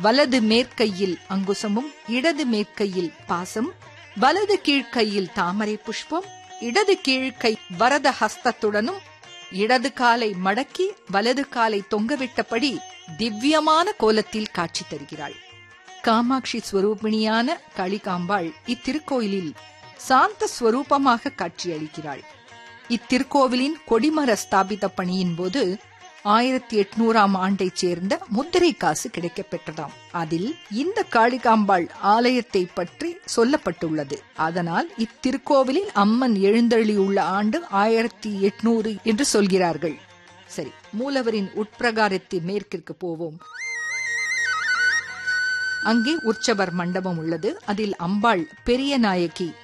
வலது மேற்கையில் அங்குசமும் இடது மேற்கையில் பாசம் வலது கீழ்க்கையில் தாமரை புஷ்பம் இடது கீழ்க்கை வரத ஹஸ்தத்துடனும் இடது காலை மடக்கி வலது காலை தொங்கவிட்டபடி திவ்யமான கோலத்தில் காட்சி தருகிறாள் காமாட்சி ஸ்வரூபிணியான காளிகாம்பாள் இத்திருக்கோயிலில் சாந்த ஸ்வரூபமாக காட்சியளிக்கிறாள் இத்திருக்கோவிலின் கொடிமர ஸ்தாபித பணியின் போது ஆயிரத்தி எட்நூறாம் ஆண்டைச் சேர்ந்த முத்திரை காசு கிடைக்கப் பெற்றதாம் அதில் இந்த காளிகாம்பாள் ஆலயத்தை பற்றி சொல்லப்பட்டுள்ளது அதனால் இத்திருக்கோவிலில் அம்மன் எழுந்தருளியுள்ள ஆண்டு ஆயிரத்தி எட்நூறு என்று சொல்கிறார்கள் சரி மூலவரின் உட்பிரகாரத்து மேற்கிற்கு போவோம் அங்கே உற்சவர் மண்டபம் உள்ளது அதில் அம்பாள் பெரிய நாயகி